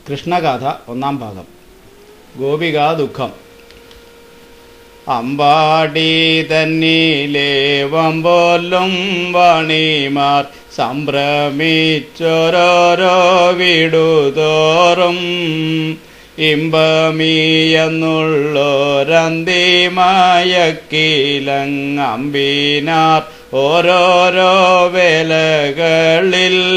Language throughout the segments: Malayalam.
കൃഷ്ണഗാഥ ഒന്നാം ഭാഗം ഗോപികാ ദുഃഖം അമ്പാടി തന്നിലെ വമ്പോലും വാണിമാർ സംഭ്രമിച്ചോരോരോ വീടുതോറും ഇമ്പമീയെന്നുള്ളൊരന്തിമയക്കിലങ്ങമ്പിനാർ ഓരോരോ വേലകളിൽ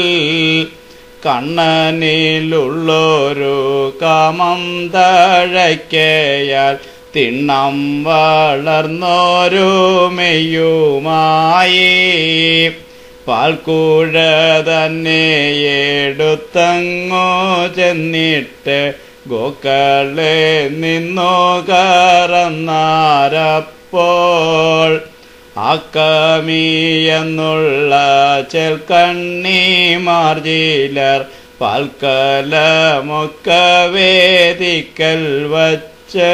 കണ്ണനിലുള്ളൊരു കാമം തഴയ്ക്കയാൽ തിണ്ണം വളർന്നോരു മെയ്യുമായി പാൽക്കൂഴ തന്നെ എടുത്തങ്ങോ ചെന്നിട്ട് ഗോക്കളെ നിന്നു കറന്നാരപ്പോൾ ആക്കമി എന്നുള്ള ചെൽക്കണ്ണി മാർജിലർ പാൽക്കലമൊക്കെ വേദിക്കൽ വച്ച്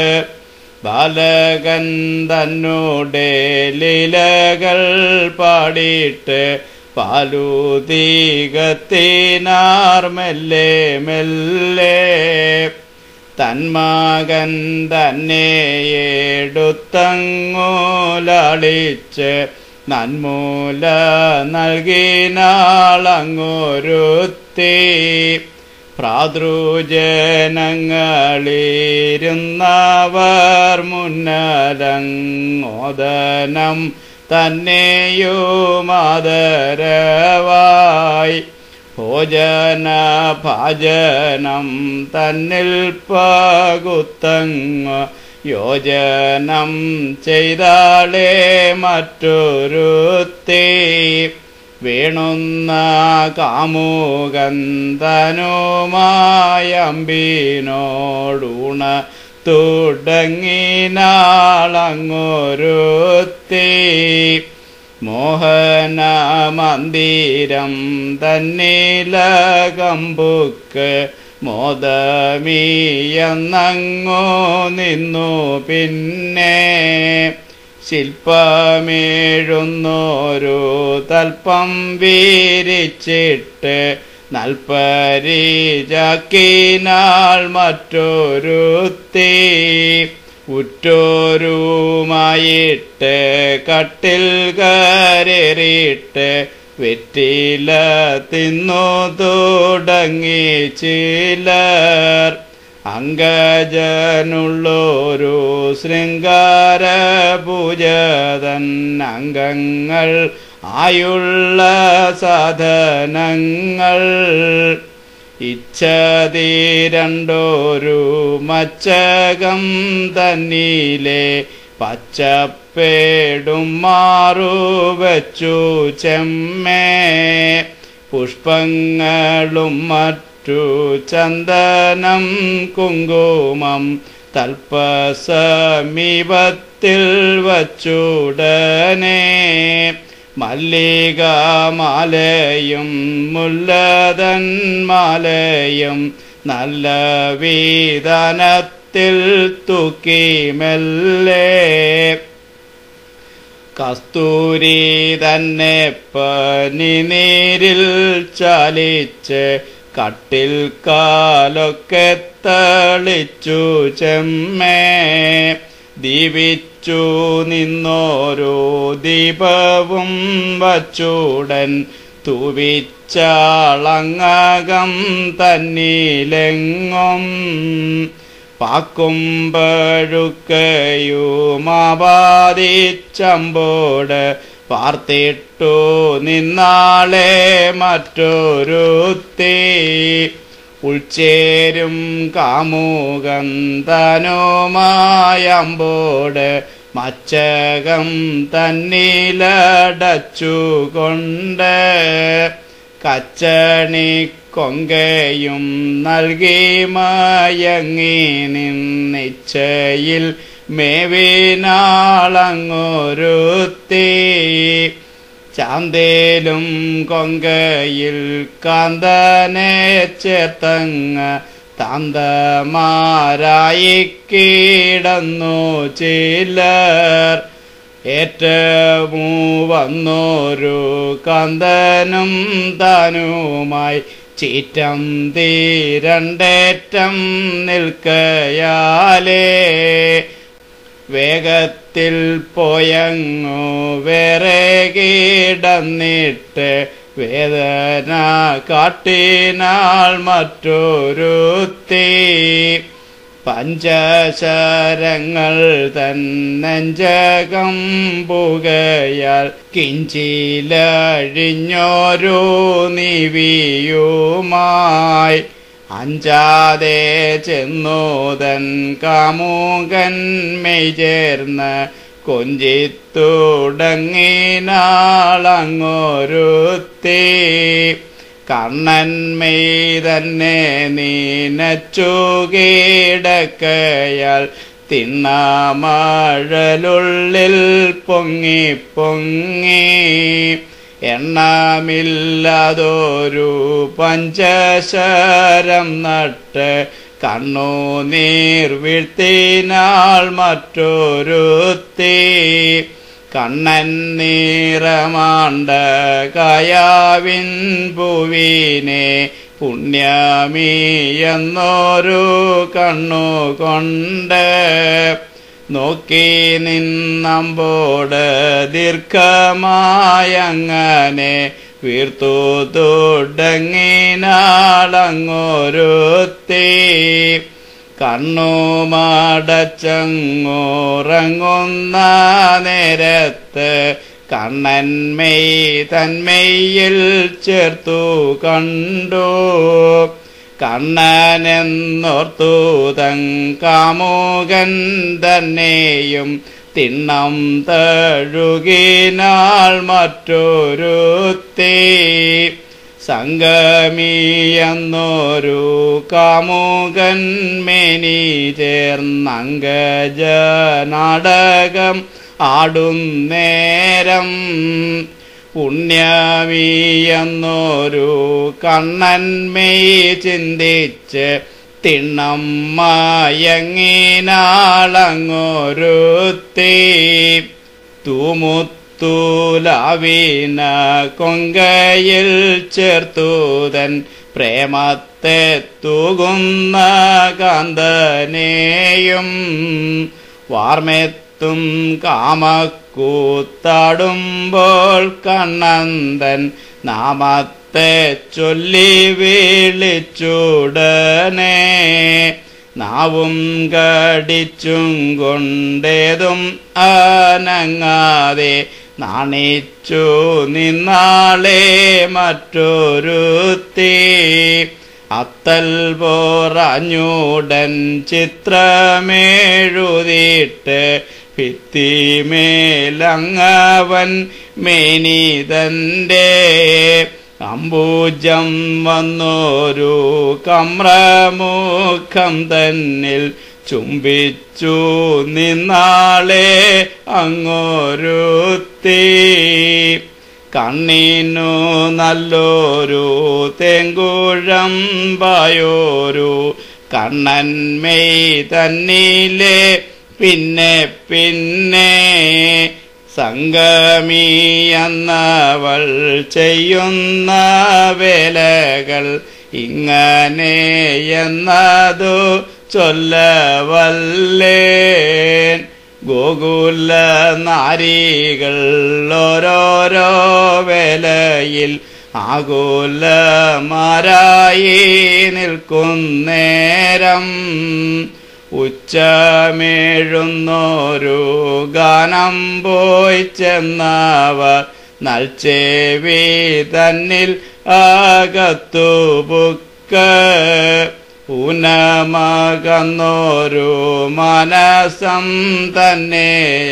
ബാലകൻ തന്നോടെ ലീലകൾ പാടിയിട്ട് പാലുതീകത്തിനാർ മെല്ലെ മെല്ലെ തന്മകൻ തന്നെ എടുത്തങ്ങൂലാളിച്ച് നന്മൂല നൽകിനാളങ്ങൊരുത്തി പ്രാതൃജനങ്ങളിരുന്നവർ മുന്നരങ്ങോദനം തന്നെയുമാദരവായി ഭോജന ഭാജനം തന്നിൽ പകുത്തങ്ങ് യോജനം ചെയ്താളേ മറ്റൊരുത്തി വേണുന്ന കാമുകന്തനുമായമ്പിനോടൂണ തുടങ്ങിനാളങ്ങൊരുത്തി മോഹന മന്ദിരം തന്നിലകമ്പുക്ക് മോദമീയെന്നങ്ങോ നിന്നു പിന്നെ ശില്പമേഴുന്നോരു തൽപ്പം വീരിച്ചിട്ട് നൽപ്പരിചാക്കിനാൾ മറ്റൊരുത്തി ഉറ്റോരുമായിട്ട് കട്ടിൽ കരേറിയിട്ട് വെറ്റില തിന്നു തുടങ്ങി ചിലർ അങ്കജനുള്ളൊരു ശൃംഗാര പൂജതൻ അംഗങ്ങൾ ആയുള്ള സാധനങ്ങൾ ഇച്ഛതി രണ്ടോരു മച്ചകം തന്നിലെ പച്ചപ്പേടും മാറു വച്ചു ചെമ്മേ പുഷ്പങ്ങളും മറ്റു ചന്ദനം കുങ്കുമം തൽപ്പസമീപത്തിൽ വച്ചുടനെ മല്ലികമാലയും മുല്ലതൻ മാലയും നല്ല വീതനത്തിൽ തൂക്കി മെല്ലെ കസ്തൂരി തന്നെ പനിനീരിൽ ചാലിച്ച് കട്ടിൽ കാലൊക്കെ തളിച്ചു ചെമ്മേ ദീപിച്ചു നിന്നോരോ ദീപവും വച്ചൂടൻ തൂവിച്ചാളങ്ങകം തന്നിലെങ്ങും പാക്കുമ്പഴുക്കയുമാവാദിച്ചമ്പോട് പാർത്തിട്ടു നിന്നാളെ മറ്റൊരുത്തി ഉൾച്ചേരും കാമുകം തനുമായമ്പോട് മച്ചകം തന്നിലടച്ചുകൊണ്ട് കച്ചണി കൊങ്കയും നൽകി മയങ്ങി നിന്നിച്ചയിൽ മേവിനാളങ്ങൊരുത്തി ചാന്തേലും കൊങ്കയിൽ കാന്തനെ ചേർത്തങ്ങ് താന്തമാരായി കീടന്നു ചിലർ ഏറ്റവും വന്നോരു കാന്തനും താനുമായി ചീറ്റം തീരണ്ടേറ്റം നിൽക്കയാലേ വേഗത്തിൽ പോയങ്ങു വേറെ കീടന്നിട്ട് വേദന കാട്ടിനാൾ മറ്റൊരു തീ പഞ്ചശരങ്ങൾ തന്നെഞ്ചകം പുകയാൽ കിഞ്ചിലഴിഞ്ഞോരു നിവിയുമായി അഞ്ചാതെ ചെന്നൂതൻ കാമുകൻ മെയ് ചേർന്ന് കൊഞ്ചിത്തുടങ്ങിനാളങ്ങൊരുത്തി കണ്ണന്മെയ് തന്നെ നീനച്ചു കീടക്കയാൽ തിണ്ണമഴലുള്ളിൽ പൊങ്ങി പൊങ്ങി എണ്ണമില്ലാതൊരു പഞ്ചശരം നട്ട് കണ്ണു നീർ വീഴ്ത്തിനാൾ മറ്റൊരുത്തി കണ്ണൻ നീറമാണ്ട കയാവിൻ പൂവിനെ പുണ്യമീ എന്നൊരു കണ്ണുകൊണ്ട് നോക്കി നിന്നമ്പോട് ദീർഘമായങ്ങനെ വീർത്തു തുടങ്ങിനാളങ്ങൊരുത്തി കണ്ണുമടച്ചങ്ങുറങ്ങുന്ന നേരത്ത് കണ്ണന്മെയ് തന്മെയ്യിൽ ചേർത്തു കണ്ടു കണ്ണനെന്നോർത്തു തങ്കാമുകൻ തന്നെയും തിണ്ണം തഴുകിനാൾ മറ്റൊരുത്തി സംഗമിയെന്നൊരു കാമുകൻ മേനി ചേർന്നങ്കജ നാടകം ആടുന്നേരം പുണ്യമീയെന്നൊരു കണ്ണന്മെയ് ചിന്തിച്ച് തിണ്ണം മയങ്ങിനാളങ്ങൊരുത്തി തൂമുത്തൂലാവീന കൊങ്കയിൽ ചേർത്തൂതൻ പ്രേമത്തെ തൂകുന്ന കാന്തനെയും വാർമെത്തും കാമക്കൂത്താടുമ്പോൾ കണ്ണന്തൻ നാമത്തെ ചൊല്ലി വിളിച്ചുടനെ നാവും കടിച്ചും കൊണ്ടേതും അനങ്ങാതെ നാണിച്ചു നിന്നാളെ മറ്റൊരുത്തി അത്തൽ പോറഞ്ഞൂടൻ ചിത്രമേഴുതിട്ട് ഭിത്തിമേലങ്ങവൻ മേനിതന്റെ അംബൂജം വന്നോരു കമ്രമുഖം തന്നിൽ ചുംബിച്ചു നിന്നാളെ അങ്ങോരുത്തി കണ്ണിനു നല്ലൊരു തെങ്കുഴം പായോരു കണ്ണന്മെയ് തന്നിലെ പിന്നെ പിന്നെ സംഗമി എന്നവൾ ചെയ്യുന്ന വേലകൾ ഇങ്ങനെ എന്നതു ചൊല്ലവല്ലേൻ ഗോകുല നാരികൾ ഓരോരോ വേലയിൽ ആകുലമാരായി നിൽക്കുന്നേരം ഉച്ചമേഴുന്നോരു ഗാനം പോയി ചെന്നവർ നൽച്ചേവി തന്നിൽ അകത്തു ബുക്ക് ഊനമകന്നോരു മനസം തന്നെ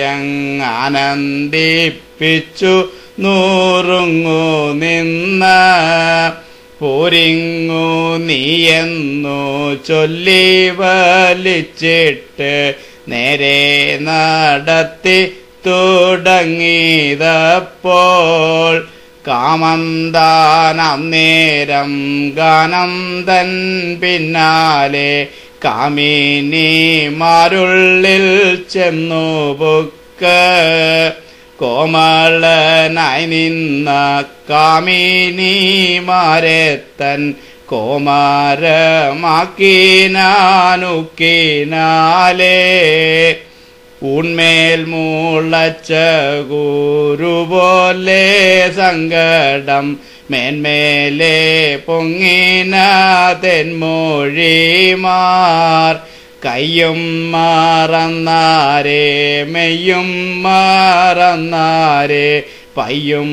ആനന്ദിപ്പിച്ചു നൂറുങ്ങു നിന്ന പോരിങ്ങു നീയെന്നു ചൊല്ലി വലിച്ചിട്ട് നേരെ നടത്തി തുടങ്ങിയതപ്പോൾ കാമന്താനം നേരം ഗാനം തൻ പിന്നാലെ കാമിനിമാരുള്ളിൽ ചെന്നു ബുക്ക് കോമളനായി നിന്ന കാമിനിമാരെ തൻ കോമാരമാക്കിനാനുക്കിനാലേ ഉൺമേൽ മുളച്ച ഗുരുപോലെ സങ്കടം മേന്മേലെ പൊങ്ങിന തെന്മൊഴിമാർ കയ്യും മറന്നാരേ മെയ്യും മറന്നാരേ പയ്യും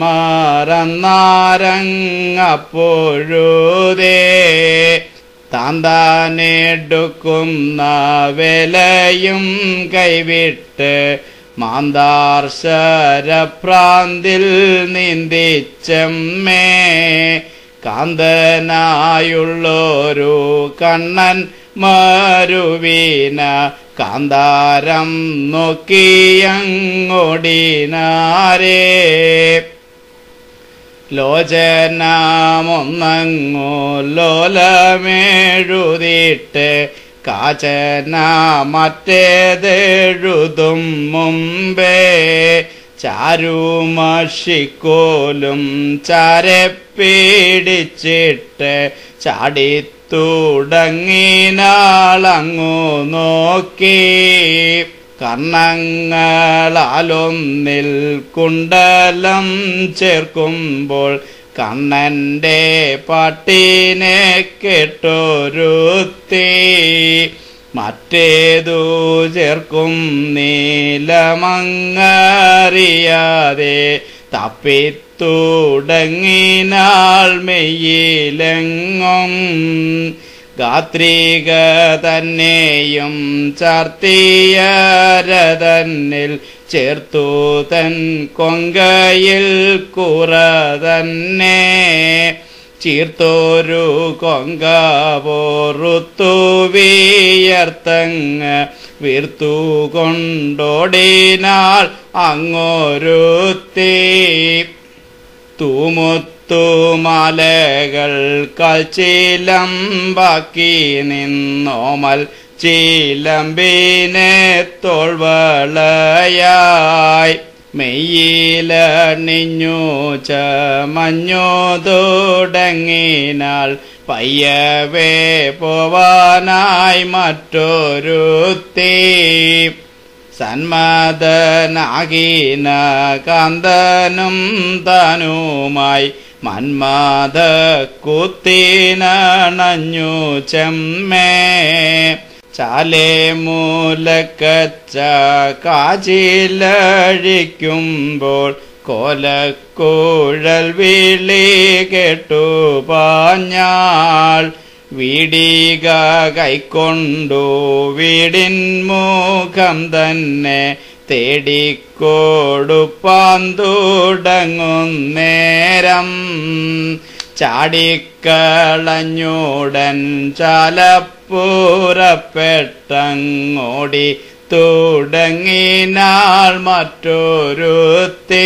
മറന്നാരങ്ങപ്പോഴുതേ താന്താനെടുക്കുന്ന വേലയും കൈവിട്ട് മാന്താർശരപ്രാന്തിൽ നിന്ദിച്ചമ്മേ കാന്തനായുള്ളൊരു കണ്ണൻ മരുവീന കാന്താരം നോക്കിയങ്ങോടിനാരേ ലോചനമൊന്നങ്ങോ ലോലമെഴുതിയിട്ട് കാചന മറ്റേതെഴുതും മുമ്പേ ചാരുമഷിക്കോലും ചാരെ പിടിച്ചിട്ട് ചാടിത്തുടങ്ങിനാളങ്ങു നോക്കി കർണങ്ങളാലൊന്നിൽ കുണ്ടലം ചേർക്കുമ്പോൾ കണ്ണന്റെ പാട്ടിനെ കേട്ടൊരുത്തി മറ്റേതു ചേർക്കും നീലമങ്ങറിയാതെ തപ്പിത്തുടങ്ങിനാൾ മെയ്യിലെങ്ങും ഗാത്രിക തന്നെയും ചാർത്തിയരതന്നിൽ ചേർത്തു തൻ കൊങ്കയിൽ കുറ തന്നെ ചീർത്തോരു കൊങ്ക പോറുത്തു വിയർത്തങ്ങ് വീർത്തു കൊണ്ടോടിനാൾ അങ്ങോരുത്തി തൂമുത്തുമാലകൾ കൽച്ചിലമ്പാക്കി നിന്നോമൽ ചീലമ്പിനെ തോൾവളയായി മെയ്യിലണിഞ്ഞു ചമഞ്ഞു തുടങ്ങിനാൾ പയ്യവേ പോവാനായി മറ്റൊരുത്തി സന്മദനാകീന കാന്തനും താനുമായി മന്മാത കുത്തിനണഞ്ഞു ചെമ്മേ ചാലേ മൂലക്കച്ച കാച്ചിലഴിക്കുമ്പോൾ കോലക്കുഴൽ വിളി കേട്ടു പാഞ്ഞാൾ വീടിക കൈക്കൊണ്ടു വീടിൻ മുഖം തന്നെ തേടിക്കൊടുപ്പാൻ തുടങ്ങുന്നേരം ചാടിക്കളഞ്ഞുടൻ ചാലപ്പുറപ്പെട്ടങ്ങോടി തുടങ്ങിനാൾ മറ്റൊരുത്തി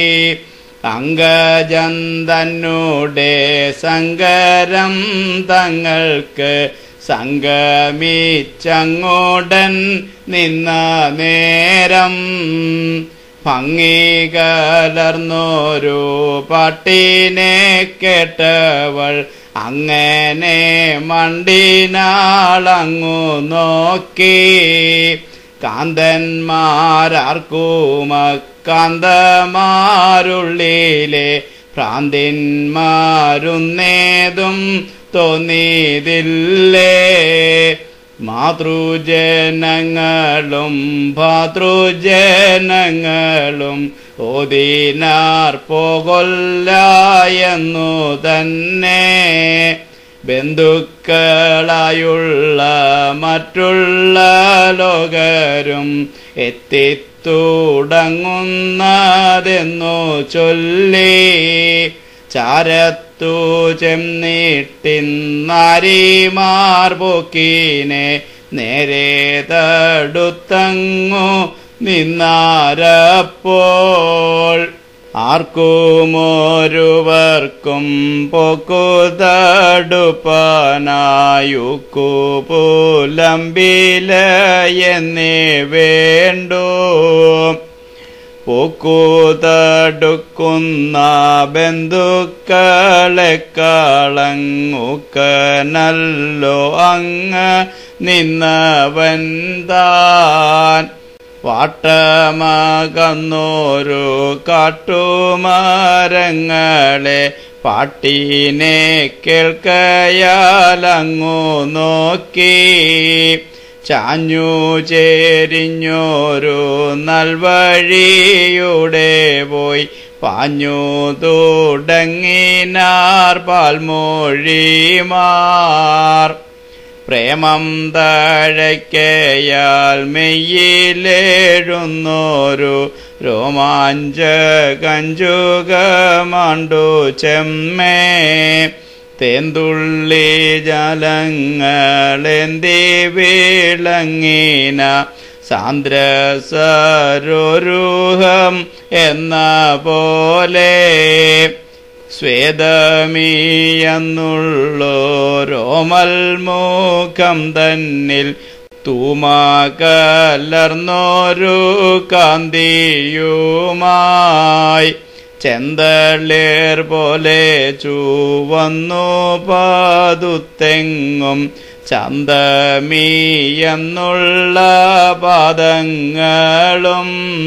അങ്കജൻ തന്നൂടെ സങ്കരം തങ്ങൾക്ക് സംഗമിച്ചങ്ങോടൻ നിന്ന നേരം ഭംഗി കലർന്നൊരു പാട്ടിനെ കേട്ടവൾ അങ്ങനെ മണ്ടിനാളങ്ങു നോക്കി കാന്തന്മാരാർക്കുമക്കാന്തമാരുള്ളിലെ ഭ്രാന്തിന്മാരുന്നേതും തോന്നിയതില്ലേ മാതൃജനങ്ങളും ഭാതൃജനങ്ങളും ഓതിനാർ പോകൊല്ല എന്നു തന്നെ ബന്ധുക്കളായുള്ള മറ്റുള്ള ലോകരും എത്തിത്തുടങ്ങുന്നതെന്നു ചൊല്ലി ചാരത്തു ചെന്നിട്ടിന്നാരിമാർ പോക്കിനെ നേരെ തടുത്തങ്ങു നിന്നാരപ്പോൾ ആർക്കുമൊരുവർക്കും പോക്കുതടുപ്പാനായുക്കു പുലമ്പില എന്നേ വേണ്ടു പോക്കൂതടുക്കുന്ന ബന്ധുക്കളെ കളങ്ങുക്കനല്ലോ അങ്ങ് നിന്നവൻ താൻ വാട്ടമകന്നോരു കാട്ടുമരങ്ങളെ പാട്ടിനെ കേൾക്കയാലങ്ങു നോക്കി ചാഞ്ഞു ചേരിഞ്ഞോരു നൽവഴിയുടെ പോയി പാഞ്ഞു തുടങ്ങിനാർ പാൽമൊഴിമാർ പ്രേമം താഴയ്ക്കയാൽ മെയ്യിലേഴുന്നോരു രോമാഞ്ച കഞ്ചുകമാണ്ടു ചെമ്മേ തേന്തുള്ളി ജലങ്ങളെന്തി വിളങ്ങിന സാന്ദ്രസരോരുഹം എന്ന പോലെ സ്വേദമീയെന്നുള്ളോരോമൽ മുഖം തന്നിൽ തൂമാകലർന്നോരു കാന്തിയുമായി ചെന്തളിർ പോലെ ചുവന്നു പാതുത്തെങ്ങും ചന്തമീയെന്നുള്ള പാദങ്ങളും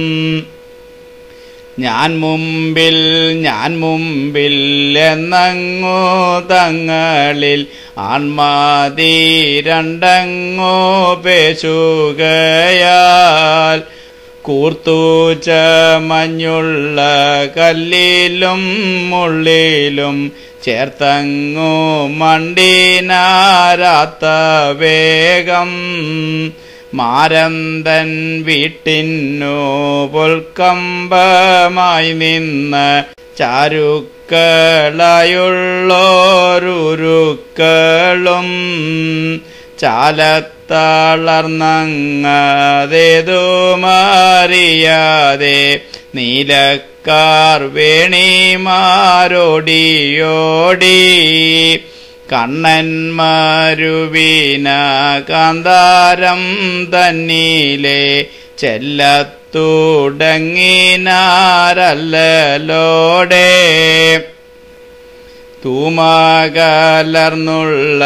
ഞാൻ മുമ്പിൽ ഞാൻ മുമ്പിൽ എന്നങ്ങു തങ്ങളിൽ ആൺമാതി രണ്ടങ്ങോ പേശുകയാൽ കൂർത്തൂച്ച മഞ്ഞുള്ള കല്ലിലും മുള്ളിലും ചേർത്തങ്ങു മണ്ടിനാരാത്ത വേഗം മാരന്തൻ വീട്ടിന്നു പൊൽക്കമ്പമായി നിന്ന് ചാരുക്കളായുള്ളോരുരുക്കളും ചാലത്തളർന്നങ്ങതേതു മാറിയാതെ നീലക്കാർ വേണിമാരോടിയോടി കണ്ണന്മാരുവീന കാന്താരം തന്നീലെ ചെല്ലത്തുടങ്ങിനാരല്ലോടെ തൂമാകലർന്നുള്ള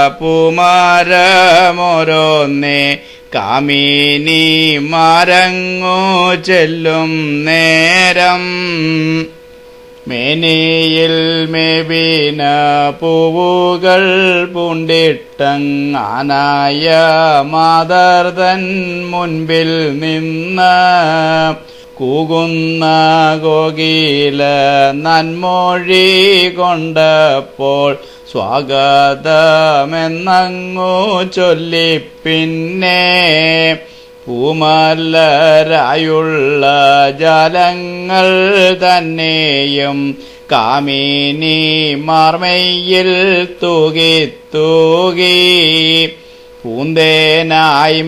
പൂമാരമോരോന്നെ കാമിനി മാരങ്ങു ചെല്ലും നേരം മേനിയിൽ മേബീന പൂവുകൾ പൂണ്ടിട്ടങ്ങാനായ മാതർതൻ മുൻപിൽ നിന്ന് കൂകുന്ന കോകില നന്മൊഴി കൊണ്ടപ്പോൾ സ്വാഗതമെന്നങ്ങു ചൊല്ലി പിന്നെ പൂമല്ലരായുള്ള ജലങ്ങൾ തന്നെയും കാമിനി മാർമയിൽ തൂകി തൂകി പൂന്തേനായി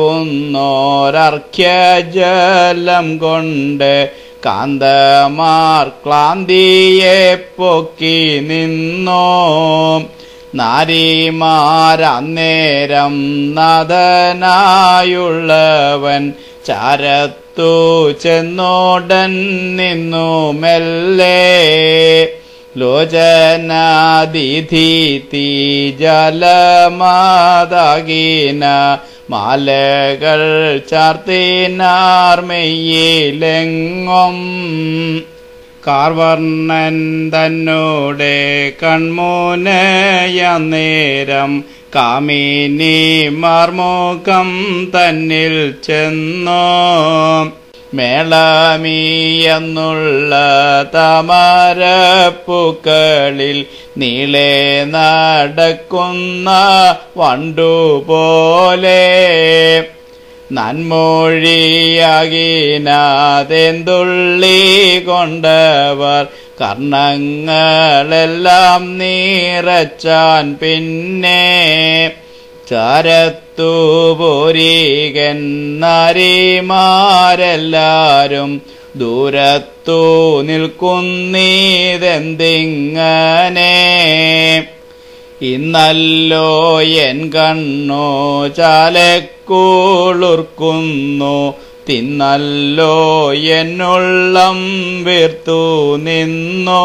മേവുന്നോരർഘ്യജലം കൊണ്ട് കാന്തമാർ ക്ലാന്തിയെ പൊക്കി നിന്നോ നാരിമാരന്നേരം നദനായുള്ളവൻ ചരത്തു ചെന്നോടൻ നിന്നു മെല്ലെ ലോചനാദിധീതി ജലമാതാകീന മാലകൾ ചാർത്തിനാർമെയ്യിലെങ്ങും കാർവർണ്ണൻ തന്നോടെ കൺമൂനയ നേരം കാമിനി മാർമുഖം തന്നിൽ ചെന്നോ മേളമീ എന്നുള്ള താമരപ്പൂക്കളിൽ നീളെ നടക്കുന്ന വണ്ടുപോലെ നന്മൊഴിയാകിനാതെന്തുള്ളി കൊണ്ടവർ കർണങ്ങളെല്ലാം നീറച്ചാൻ പിന്നെ ചരത്തു പോരീകൻ നരിമാരെല്ലാരും ദൂരത്തു നിൽക്കുന്നീതെന്തിങ്ങനെ ഇന്നല്ലോ എൻ കണ്ണു ചാലക്കൂളുർക്കുന്നു തിന്നല്ലോ എന്നുള്ളം വീർത്തു നിന്നോ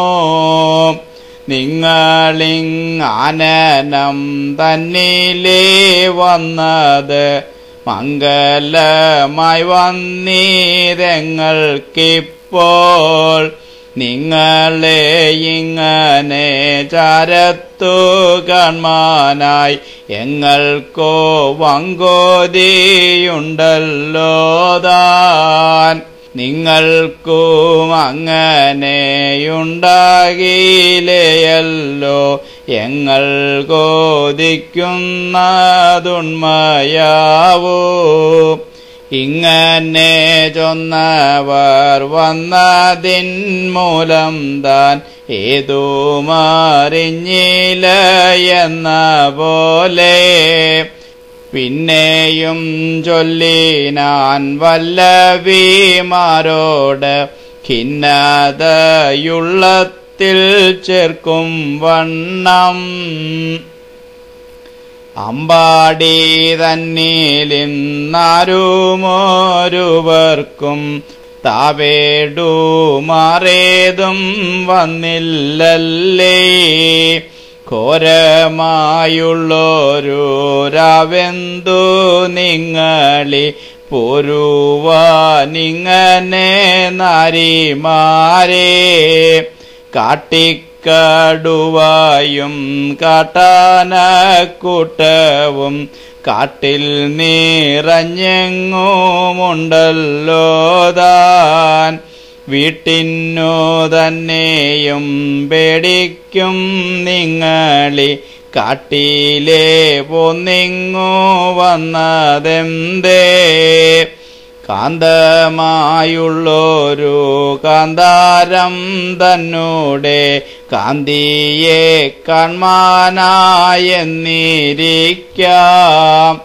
നിങ്ങളിങ്ങാനനം തന്നിലേ വന്നത് മംഗലമായി വന്നീരങ്ങൾക്കിപ്പോൾ നിങ്ങളെ ഇങ്ങനെ ചരത്തു കാൺമാനായി എങ്ങൾക്കോ വങ്കോതിയുണ്ടല്ലോ താൻ നിങ്ങൾക്കും അങ്ങനെയുണ്ടാകിലേയല്ലോ എങ്ങൾ കോതിക്കുന്നതുണ്മയാവൂ ഇങ്ങനെ ചൊന്നവർ വന്നതിൻ മൂലം താൻ ഏതുമറിഞ്ഞില്ല എന്ന പോലെ പിന്നെയും ചൊല്ലിനാൻ വല്ലവിമാരോട് ഖിന്നതയുള്ളത്തിൽ ചേർക്കും വണ്ണം അമ്പാടി തന്നിലിന്നാരുമോരുവർക്കും താവേടു മാറേതും വന്നില്ലല്ലേ ഘോരമായുള്ളൊരു രാവെന്തു നിങ്ങളി പോരുവാനിങ്ങനെ നാരിമാരെ കാട്ടിക്കടുവായും കാട്ടാനക്കൂട്ടവും കാട്ടിൽ നിറഞ്ഞെങ്ങുമുണ്ടല്ലോ താൻ വീട്ടിനു തന്നെയും പേടിക്കും നിങ്ങളി കാട്ടിലെ പോന്നിങ്ങു വന്നതെന്തേ കാന്തമായുള്ളൊരു കാന്താരം തന്നൂടെ കാന്തിയെ കാൺമാനായെന്നിരിക്കാം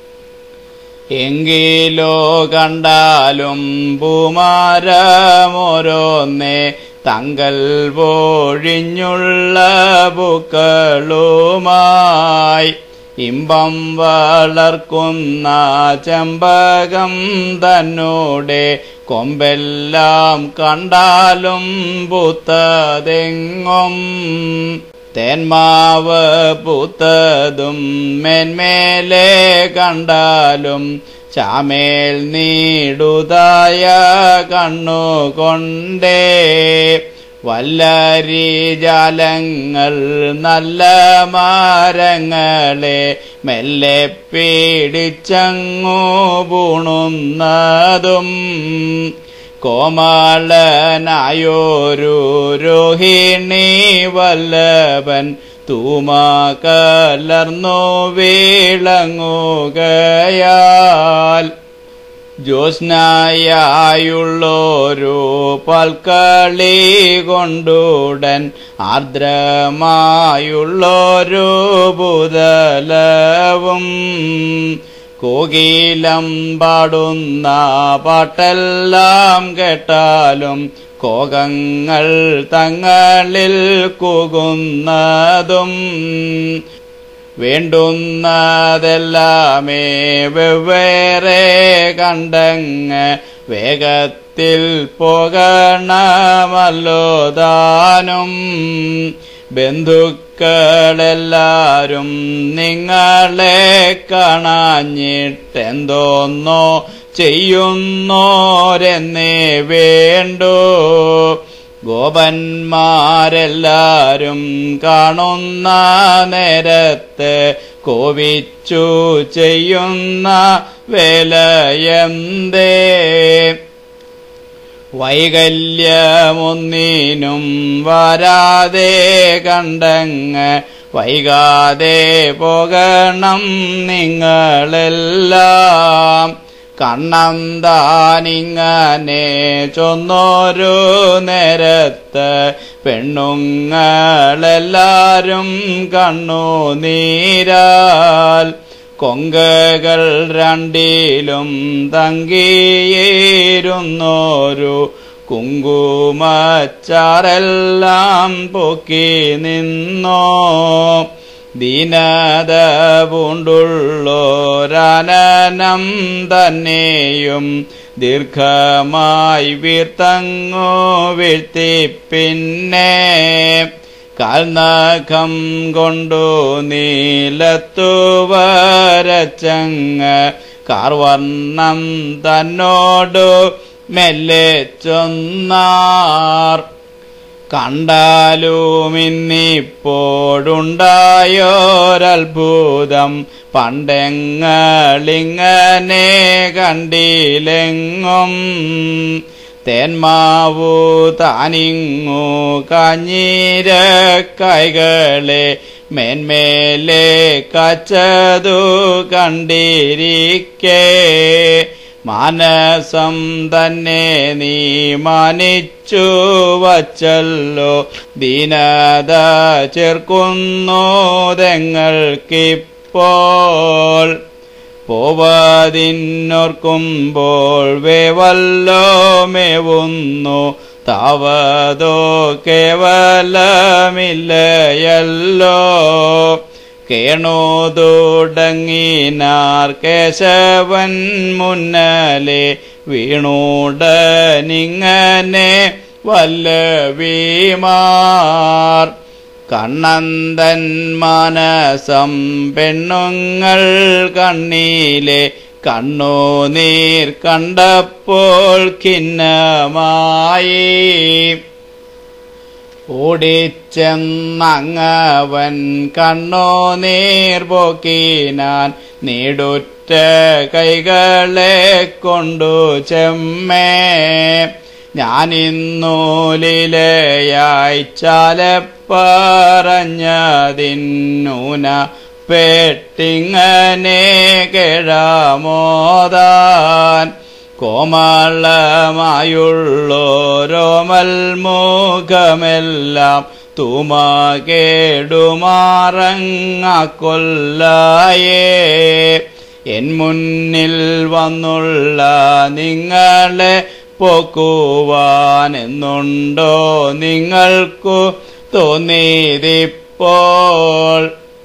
എങ്കിലോ കണ്ടാലും പൂമാരമോരോന്നേ തങ്കൽ പൊഴിഞ്ഞുള്ള പൂക്കളുമായി ഇമ്പം വളർക്കുന്ന ചെമ്പകം തന്നൂടെ കൊമ്പെല്ലാം കണ്ടാലും പൂത്തതെങ്ങും തേന്മാവ് പൂത്തതും മേന്മേലെ കണ്ടാലും ചാമേൽ നീടുതായ കണ്ണുകൊണ്ടേ വല്ലരി ജാലങ്ങൾ നല്ല മരങ്ങളെ മെല്ലെ പീഡിച്ചങ്ങു പൂണുന്നതും കോമളനായോരു രോഹിണി വല്ലഭൻ തൂമ കലർന്നു വീളങ്ങുകയാൽ ജ്യോത്സ്നായുള്ളൊരു പൽക്കളി കൊണ്ടുടൻ ആർദ്രമായുള്ളൊരു ബുധലവും കോകിലം പാടുന്ന പാട്ടെല്ലാം കേട്ടാലും കോകങ്ങൾ തങ്ങളിൽ കുകുന്നതും വേണ്ടുന്നതെല്ലാമേ വെവ്വേറെ കണ്ടങ്ങ് വേഗത്തിൽ പോകണമല്ലോ താനും ബന്ധുക്കളെല്ലാരും നിങ്ങളെ കാണാഞ്ഞിട്ടെന്തോന്നോ ചെയ്യുന്നോരെന്നേ വേണ്ടു ഗോപന്മാരെല്ലാരും കാണുന്ന നേരത്ത് കോപിച്ചു ചെയ്യുന്ന വേലയന്തേ വൈകല്യമൊന്നിനും വരാതെ കണ്ടങ്ങ് വൈകാതെ പോകണം നിങ്ങളെല്ലാം കണ്ണം താനിങ്ങനെ ചൊന്നൊരു നേരത്ത് പെണ്ണുങ്ങളെല്ലാരും കണ്ണു നീരാൽ കൊങ്കകൾ രണ്ടിലും തങ്കിയിരുന്നോരു കുങ്കുമച്ചാറെല്ലാം പൊക്കി നിന്നോ ദീനത പൂണ്ടുള്ളോരാനനം തന്നെയും ദീർഘമായി വീർത്തങ്ങോ വീഴ്ത്തി പിന്നെ കാൽനഖം കൊണ്ടു നീലത്തു വരച്ചങ്ങ് കാർവർണം തന്നോടു മെല്ലെ ചൊന്നാർ കണ്ടാലുമിന്നിപ്പോഴുണ്ടായോരത്ഭുതം പണ്ടെങ്ങളിങ്ങനെ കണ്ടിലെങ്ങും തേന്മാവു താനിങ്ങു കഞ്ഞീര കൈകളെ മേന്മേലെ കച്ചതു കണ്ടിരിക്കേ മാനസം തന്നെ നീ മാനിച്ചു വച്ചല്ലോ ദീനത ചേർക്കുന്നോതെങ്ങൾക്കിപ്പോൾ പോവതിന്നോർക്കുമ്പോൾ വേവല്ലോ മേവുന്നു താവതോ കേവലമില്ലയല്ലോ കേണു തുടങ്ങിനാർ കേശവൻ മുന്നലെ വീണുടനിങ്ങനെ വല്ലവീമാർ കണ്ണന്തൻ മാനസം പെണ്ണുങ്ങൾ കണ്ണീലെ കണ്ണുനീർ കണ്ടപ്പോൾ ഖിന്നമായി ഓടിച്ചെന്നങ്ങവൻ കണ്ണോ നീർപോക്കിനാൻ നീടുറ്റ കൈകളെ കൊണ്ടു ചെമ്മേ ഞാനിന്നൂലിലയായി ചാലപ്പറഞ്ഞതിന്നൂന പെട്ടിങ്ങനെ കിഴമോതാൻ കോമളമായുള്ളോരോമൽ മുഖമെല്ലാം തുമാകേടുമാറങ്ങാക്കൊല്ലായേ എൻ മുന്നിൽ വന്നുള്ള നിങ്ങളെ പോക്കുവാനെന്നുണ്ടോ നിങ്ങൾക്കു തോന്നിയതിപ്പോൾ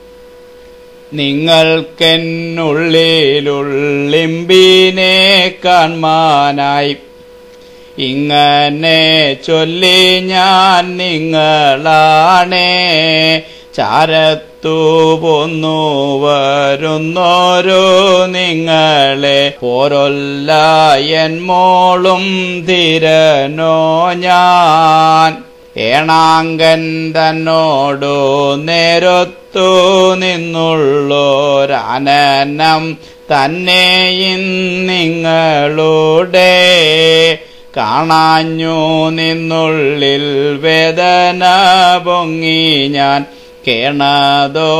നിങ്ങൾക്കെന്നുള്ളിലുള്ളിമ്പിനെ കാൺമാനായി ഇങ്ങനെ ചൊല്ലി ഞാൻ നിങ്ങളാണേ ചാരത്തു പോന്നു വരുന്നോരോ നിങ്ങളെ പോരൊല്ല എൻ മോളും ധീരനോ ഞാൻ ഏണാങ്കൻ തന്നോടു നേരൊത്തു നിന്നുള്ളോരാനനം തന്നെയും നിങ്ങളുടെ കാണാഞ്ഞു നിന്നുള്ളിൽ വേദന പൊങ്ങി ഞാൻ കേണതോ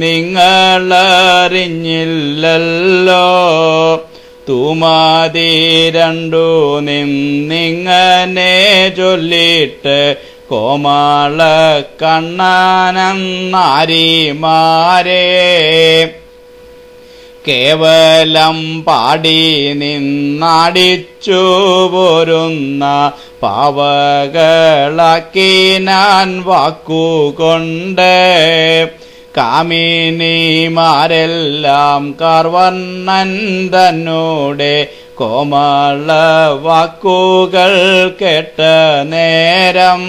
നിങ്ങളറിഞ്ഞില്ലല്ലോ തൂമാതി രണ്ടു നിന്നിങ്ങനെ ചൊല്ലിട്ട് കോമാള കണ്ണാനന്നാരിമാരേ കേവലം പാടി നിന്നാടിച്ചു പോരുന്ന പാവകളാക്കി ഞാൻ വാക്കുകൊണ്ട് കാമിനിമാരെല്ലാം കാർവർണ്ണൻ തന്നോടെ കോമള വാക്കുകൾ കേട്ട നേരം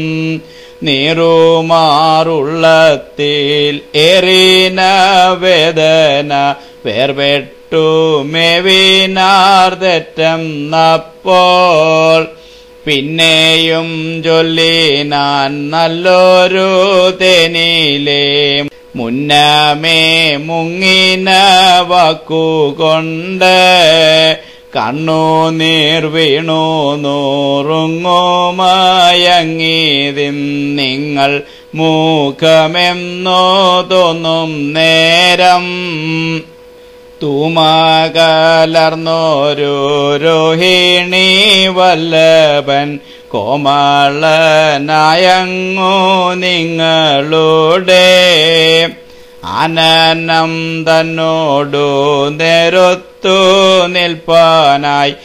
നീറുമാറുള്ളത്തിൽ ഏറിന വേദന വേർപെട്ടു മേവിനാർ തെറ്റം നപ്പോൾ പിന്നെയും ചൊല്ലി ഞാൻ നല്ലൊരു തേനിലെ മുന്നമേ മുങ്ങിന വാക്കുകൊണ്ട് കണ്ണുനീർ വീണു നൂറുങ്ങുമയങ്ങിതിം നിങ്ങൾ മൂഖമെന്നോ തോന്നും നേരം തൂമകലർന്നോരു രോഹിണി വല്ലഭൻ കോമളനായങ്ങോ നിങ്ങളുടെ ആനനം തന്നോടു നേരൊത്തു നിൽപ്പാനായി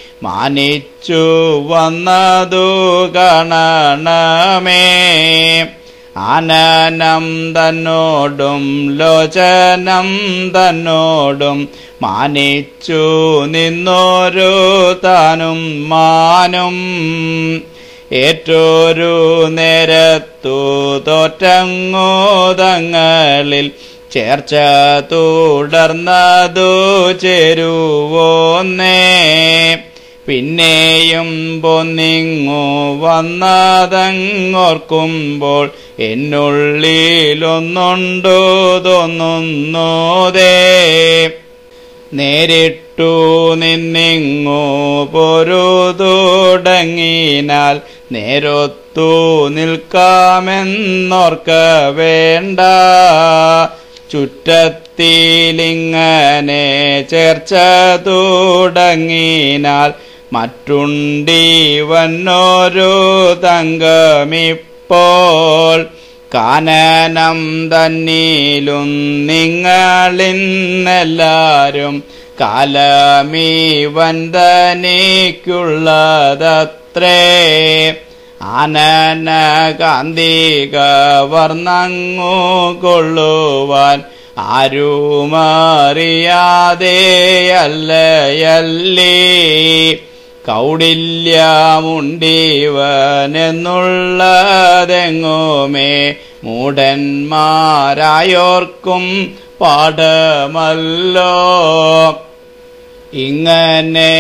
മാനിച്ചു വന്നതു കാണണമേ ആനനം തന്നോടും ലോചനം തന്നോടും മാനിച്ചു നിന്നോരു താനും മാനും ഏറ്റൊരു നേരത്തു തോറ്റങ്ങോതങ്ങളിൽ ചേർച്ച തുടർന്നതു ചേരുവോന്നേ പിന്നെയും പൊന്നിങ്ങു വന്നതങ്ങോർക്കുമ്പോൾ എന്നുള്ളിലൊന്നുണ്ടു തോന്നുന്നോതേ നേരിട്ടു നിന്നിങ്ങു പൊരുതുടങ്ങിനാൽ നേരൊത്തു നിൽക്കാമെന്നോർക്ക വേണ്ട ചുറ്റത്തിലിങ്ങനെ ചേർച്ച തുടങ്ങിനാൽ മറ്റുണ്ടി വന്നോരു തങ്കമിപ്പോൾ കാനനം തന്നിലും നിങ്ങളിന്നെല്ലാരും കാലമീ വന്ദനിക്കുള്ളതത്രേ ആനന കാന്തിക വർണ്ണങ്ങു കൊള്ളുവാൻ ആരുമറിയാതെയല്ലയല്ലേ കൗടില്യമുണ്ടിവനെന്നുള്ളതെങ്ങുമേ മൂഢന്മാരായോർക്കും പാഠമല്ലോ ഇങ്ങനെ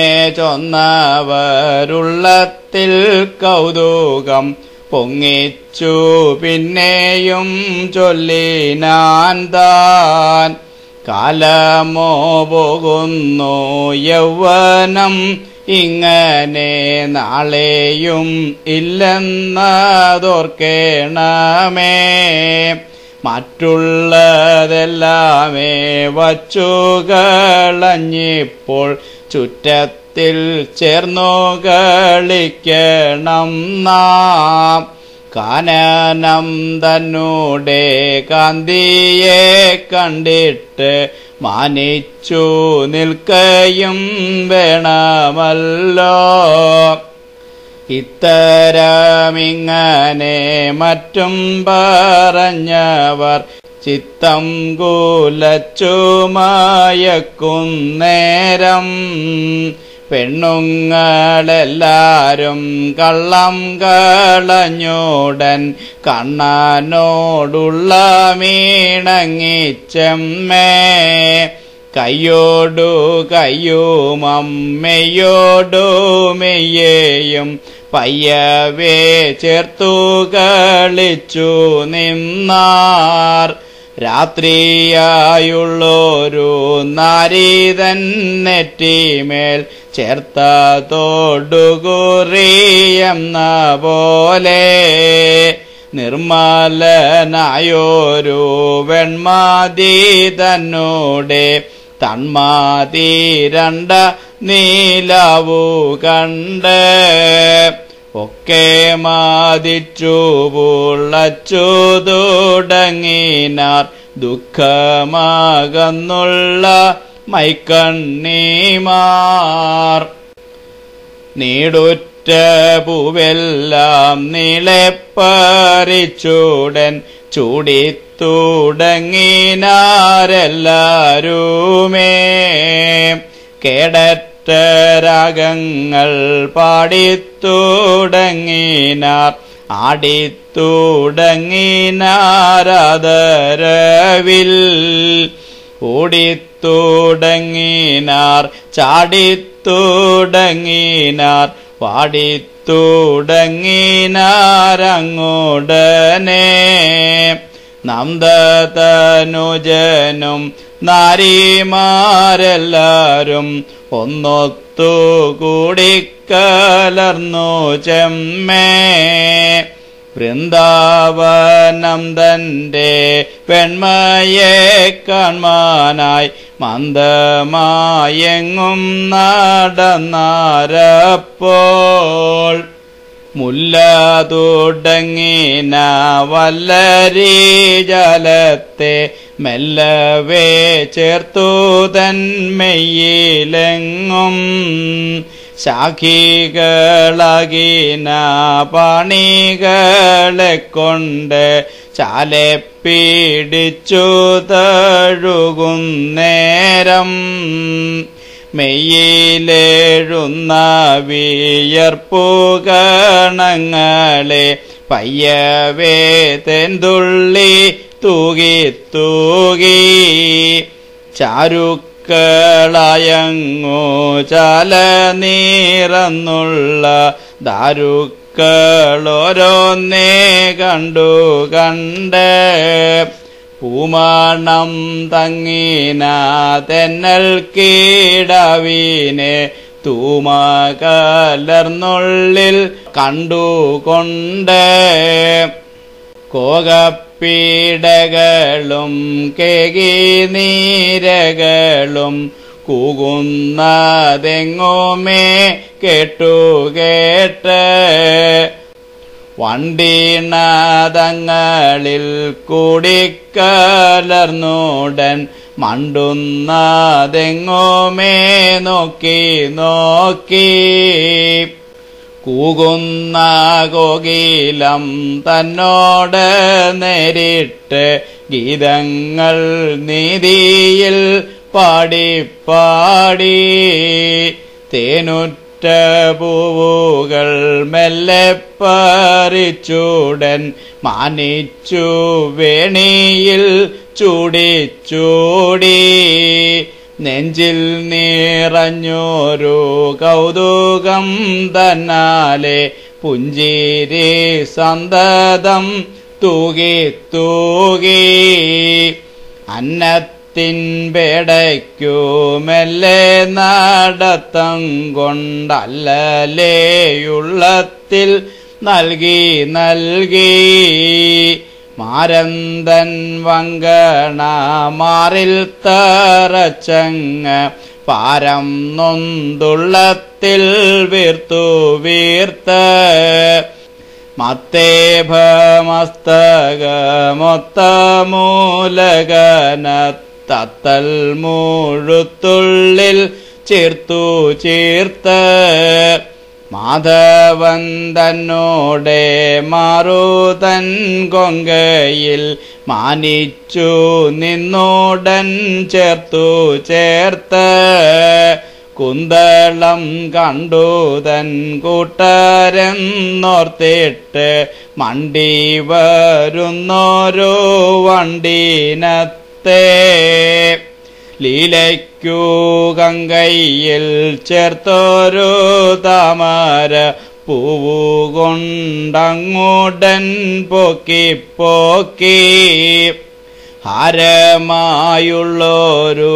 ചൊന്നവരുള്ളത്തിൽ കൗതുകം പൊങ്ങിച്ചു പിന്നെയും ചൊല്ലിനാൻ താൻ കാലമോ പോകുന്നു യൗവനം ഇങ്ങനെ നാളെയും ഇല്ലെന്നതോർക്കേണമേ മറ്റുള്ളതെല്ലാമേ വച്ചു കളഞ്ഞിപ്പോൾ ചുറ്റത്തിൽ ചേർന്നു കളിക്കണം നാം കാനനം തന്നൂടെ കാന്തിയെ കണ്ടിട്ട് മാനിച്ചു നിൽക്കയും വേണമല്ലോ ഇത്തരമിങ്ങനെ മറ്റും പറഞ്ഞവർ ചിത്തം കൂലച്ചു മയക്കുന്നേരം പെണ്ണുങ്ങളെല്ലാരും കള്ളം കളഞ്ഞോടൻ കണ്ണനോടുള്ള മീണങ്ങിച്ചെമ്മേ കയ്യോടു കയ്യും അമ്മയോടു മെയ്യേയും പയ്യവേ ചേർത്തു കളിച്ചു നിന്നാർ രാത്രിയായുള്ളൊരു നാരീതൻ നെറ്റിമേൽ ചേർത്ത തോടുകുറിയെന്ന പോലെ നിർമ്മലനായൊരു വെൺമാതി തന്നോടെ തന്മാതി രണ്ട നീലാവു കണ്ട് ഒക്കെ മാതിച്ചു പുള്ളച്ചു തുടങ്ങിനാർ ദുഃഖമാകന്നുള്ള മൈക്കണ്ണീമാർ നീടുറ്റ പൂവെല്ലാം നീളെപ്പറിച്ചൂടൻ ചൂടിത്തുടങ്ങിനാരെല്ലാരുമേ കേടറ്റ രാഗങ്ങൾ പാടിത്തുടങ്ങിനാർ ആടിത്തുടങ്ങിനാരതരവിൽ ഓടിത്തുടങ്ങിനാർ ചാടിത്തുടങ്ങിനാർ പാടിത്തുടങ്ങിനാരങ്ങുടനെ നന്ദതനുജനും നാരിമാരെല്ലാരും ഒന്നൊത്തു കൂടിക്കലർന്നു ചെമ്മേ വൃന്ദാവനം തന്റെ പെൺമയെ കാൺമാനായി മന്ദമായെങ്ങും നടന്നാരപ്പോൾ മുല്ല തുടങ്ങിന വല്ലരീ ജലത്തെ മെല്ലവേ ചേർത്തു തന്മെയ്യിലെങ്ങും ശാഖികളാകിന പണികളെ കൊണ്ട് ചാലെ പീഡിച്ചു തഴുകുന്നേരം മെയ്യിലെഴുന്ന വിയർപ്പുകണങ്ങളെ പയ്യവേ തെന്തുള്ളി തൂകി തൂകി ചാരുക്കളയങ്ങോ ചാല നീറന്നുള്ള ദാരുക്കളോരോന്നേ കണ്ടു കണ്ട് പൂമാണം തങ്ങിന തെന്നൽ കീടവിനെ തൂമകലർന്നുള്ളിൽ കണ്ടുകൊണ്ട് കോകപ്പീടകളും കേകി നീരകളും കൂകുന്നതെങ്ങോമേ കേട്ടു കേട്ട് വണ്ടീണതങ്ങളിൽ കൂടിക്കലർന്നുടൻ മണ്ടുന്നതെങ്ങോമേ നോക്കി നോക്കി കൂകുന്ന കോകിലം തന്നോട് നേരിട്ട് ഗീതങ്ങൾ നീതിയിൽ പാടി പാടി തേനുറ്റ പൂവുകൾ മെല്ലെ പറിച്ചുടൻ മാനിച്ചു വേണിയിൽ ചൂടി ചൂടി നെഞ്ചിൽ നിറഞ്ഞൊരു കൗതുകം തന്നാലെ പുഞ്ചിരി സന്തതം തൂകി തൂകി അന്നത്തിൻ പേടയ്ക്കു മെല്ലെ നടത്തം കൊണ്ടല്ലേയുള്ളത്തിൽ നൽകി നൽകി മാരന്തൻ വങ്കണ മാറിൽ തറച്ചങ്ങ് പാരം നൊന്തുള്ളത്തിൽ വീർത്തു വീർത്ത് മത്തേഭമസ്തകമൊത്ത മൂലകന തത്തൽ മുഴുത്തുള്ളിൽ ചേർത്തു ചേർത്ത് മാധവൻ തന്നോടെ മാറുതൻ കൊങ്കയിൽ മാനിച്ചു നിന്നോടൻ ചേർത്തു ചേർത്ത് കുന്തളം കണ്ടുതൻ കൂട്ടരെന്നോർത്തിട്ട് മണ്ടി വരുന്നോരോ വണ്ടീനത്തെ ലീലയ്ക്കു ഗംഗയിൽ ചേർത്തൊരു താമര പൂവുകൊണ്ടങ്ങോടൻ പോക്കി പോക്കി ഹാരമായുള്ളൊരു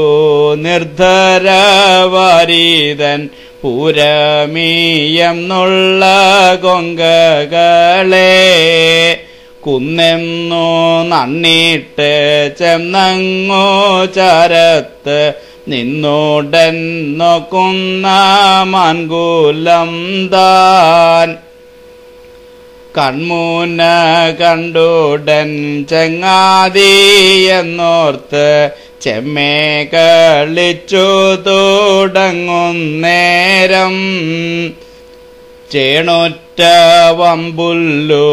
നിർദ്ധരവാരീതൻ പൂരമീയം നുള്ള കൊങ്കകളെ കുന്നെന്നു നന്നിട്ട് ചെന്നങ്ങോ ചരത്ത് നിന്നോടൻ നോക്കുന്ന മാൻകൂലം താൻ കൺമൂന കണ്ടുടൻ ചെങ്ങാതി എന്നോർത്ത് ചെമ്മേ കളിച്ചു തുടങ്ങുന്നേരം ചേണൊറ്റ വമ്പുല്ലു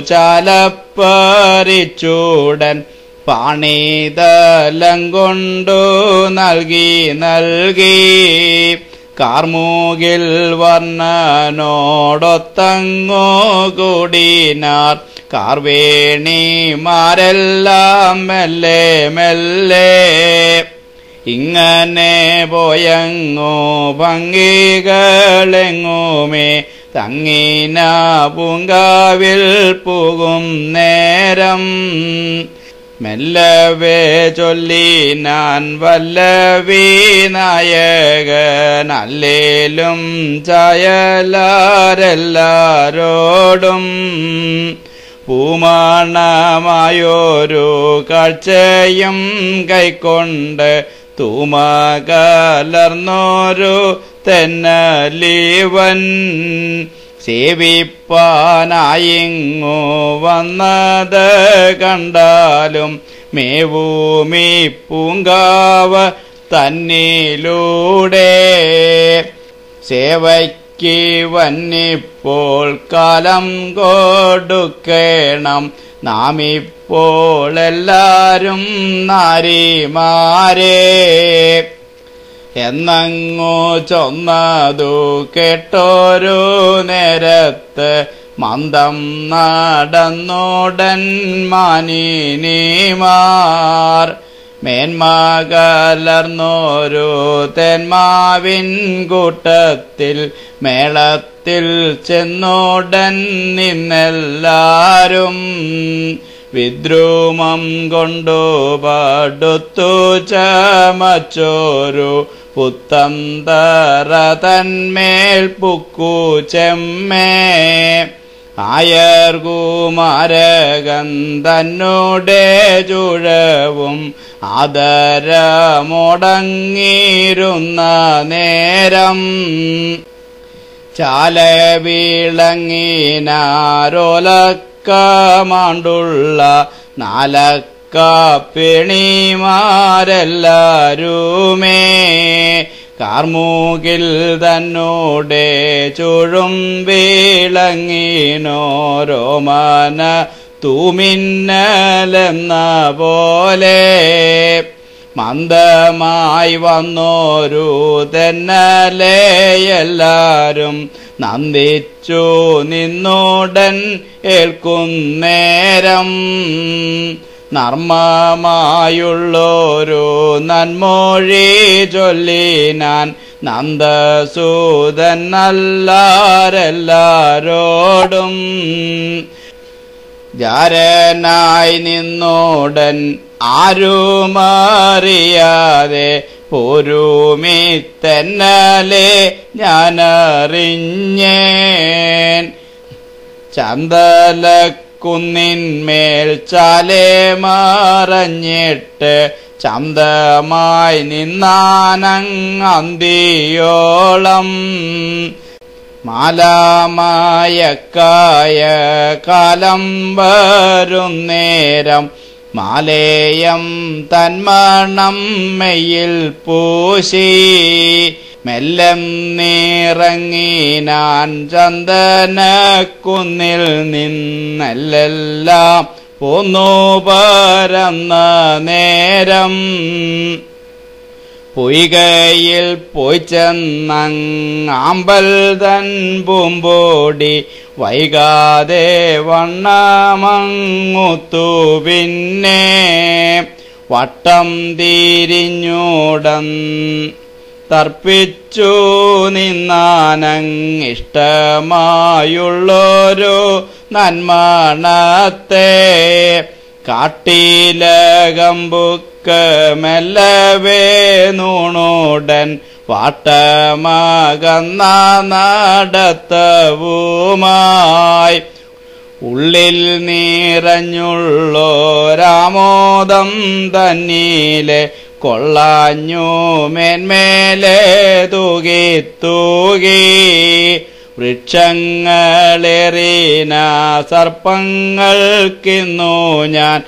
ചാലപ്പറിച്ചൂടൻ പാണിതലം കൊണ്ടു നൽകി നൽകി കാർമൂകിൽ വർണ്ണനോടൊത്തങ്ങോ കൂടിനാർ കാർവേണിമാരെല്ലാം മെല്ലെ മെല്ലെ ഇങ്ങനെ പോയങ്ങോ ഭംഗികളെങ്ങുമേ തങ്ങിന പൂങ്കാവിൽ പോകും നേരം മെല്ലവേ ചൊല്ലി ഞാൻ വല്ലവി നായകനല്ലേലും ചായലാരെല്ലാരോടും പൂമാണമായൊരു കാഴ്ചയും കൈക്കൊണ്ട് തൂമ കലർന്നോരു തെന്നലീവൻ സേവിപ്പാനായിങ്ങോ വന്നത് കണ്ടാലും മേവൂമി പൂങ്കാവ് തന്നിലൂടെ സേവയ്ക്ക് വന്നിപ്പോൾ കാലം കൊടുക്കണം നാം ഇപ്പോൾ എല്ലാരും നാരിമാരെ എന്നങ്ങു ചൊന്നതു കേട്ടോരു നേരത്ത് മന്ദം നടന്നോടൻ മാനിനിമാർ മേന്മകലർന്നോരു തെന്മാവിൻ കൂട്ടത്തിൽ മേളത്തിൽ ചെന്നോടൻ നിന്നെല്ലാരും വിദ്രൂമം കൊണ്ടു പടുത്തു ചമച്ചോരു പുത്തം തറ തന്മേൽ പുക്കു ചെമ്മേ ആയർകുമാരകൻ തന്നോടെ ചുഴവും ആദരമോടങ്ങിരുന്ന നേരം ചാല വിളങ്ങിനാരോലക്കമാണ്ടുള്ള നാലക്ക പിണിമാരെല്ലാരുമേ കാർമൂകിൽ തന്നോടെ ചുഴും വിളങ്ങിനോരോമന തൂമിന്നലെന്ന പോലെ മന്ദമായി വന്നോരു തെന്നലെ എല്ലാരും നന്ദിച്ചു നിന്നോടൻ ഏൽക്കുന്നേരം നർമ്മമായുള്ളൊരു നന്മൊഴി ചൊല്ലിനാൻ നന്ദസൂതൻ നല്ലാരെല്ലാരോടും ജാരനായി നിന്നോടൻ ആരുമറിയാതെ പോരുമി തെന്നലെ ഞാനറിഞ്ഞേൻ ചന്തലക്കുന്നിന്മേൽ ചാലേ മറഞ്ഞിട്ട് ചന്തമായി നിന്നാനങ്ങന്തിയോളം മാലാമായക്കായ കാലം വരും നേരം മാലേയം തന്മണം മെയ്യിൽ പൂശി മെല്ലം നിറങ്ങിനാൻ ചന്ദന കുന്നിൽ നിന്നെല്ലാം പോന്നു പരന്ന നേരം പൊയ്കയിൽ പോയി ചെന്നങ്ങാമ്പൽ തൻ പൂമ്പോടി വൈകാതെ വണ്ണമങ്ങുത്തു പിന്നെ വട്ടം തിരിഞ്ഞൂടൻ തർപ്പിച്ചു നിന്നാനങ്ങിഷ്ടമായുള്ളൊരു നന്മണത്തെ കാട്ടിലകമ്പുക്ക് മെല്ലവേ നൂണുടൻ വാട്ടമകന്ന നടത്തവുമായി ഉള്ളിൽ നിറഞ്ഞുള്ളോരാമോദം തന്നീലെ കൊള്ളാഞ്ഞു മേന്മേലെ തൂകി തൂകി വൃക്ഷങ്ങളെറിന സർപ്പങ്ങൾക്കിന്നു ഞാൻ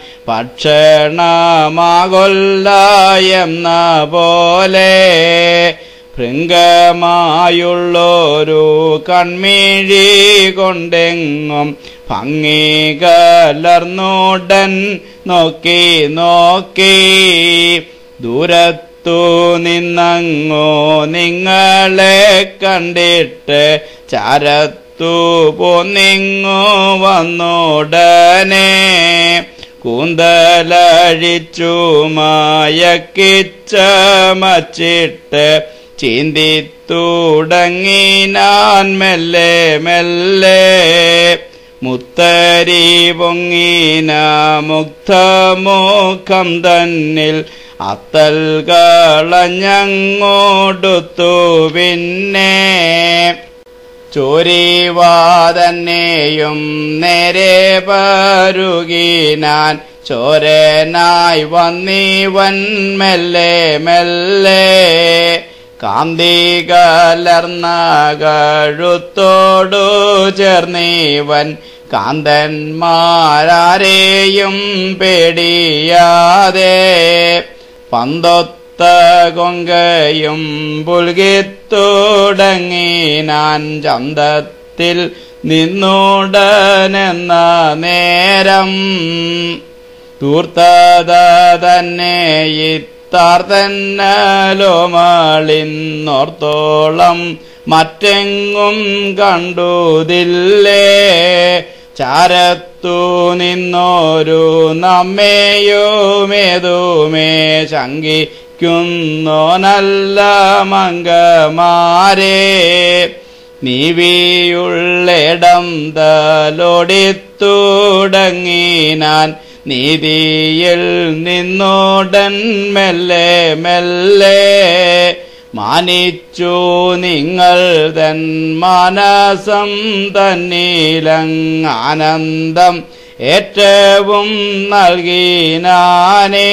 ഭക്ഷണമാകൊല്ല എന്ന പോലെ ഭൃംഗമായുള്ളൊരു കൺമിഴി കൊണ്ടെങ്ങും ഭംഗി കലർന്നുടൻ നോക്കി നോക്കി ദൂരത്തു നിന്നങ്ങോ നിങ്ങളെ കണ്ടിട്ട് ചരത്തു പോന്നിങ്ങോ വന്നുടനെ കൂന്തലഴിച്ചു മയക്കിച്ചമച്ചിട്ട് ചീന്തി തുടങ്ങി ഞാൻ മെല്ലെ മെല്ലെ മുത്തരി പൊങ്ങിന മുക്തമുഖം തന്നിൽ അത്തൽ കളഞ്ഞങ്ങോടുത്തു പിന്നെ ചോരിവാതന്നെയും നേരെ പരുകിനാൻ ചോരനായി വന്നീവൻ മെല്ലെ മെല്ലെ കാന്തി കലർന്ന കഴുത്തോടു ചേർന്നീവൻ കാന്തന്മാരാരെയും പേടിയാതെ പന്തൊത്ത കൊങ്കയും പുൽകിത്തുടങ്ങി ഞാൻ ചന്തത്തിൽ ത്തിൽ നിന്നുടനെന്ന നേരം തൂർത്തത തന്നെ ഇത്താർത്തന്നലോമളിന്നോർത്തോളം മറ്റെങ്ങും കണ്ടുതില്ലേ ചാരത്തു നിന്നോരു നമ്മെയുമേതുമേ ശങ്കിക്കുന്നോ നല്ല മംഗമാരേ നീവിയുള്ളിടം തലോടിത്തുടങ്ങിനാൻ നീതിയിൽ നിന്നോടൻ മെല്ലെ മെല്ലെ മാനിച്ചു നിങ്ങൾ തൻ മനസം തന്നിലങ്ങാനന്ദം ഏറ്റവും നൽകിനാനേ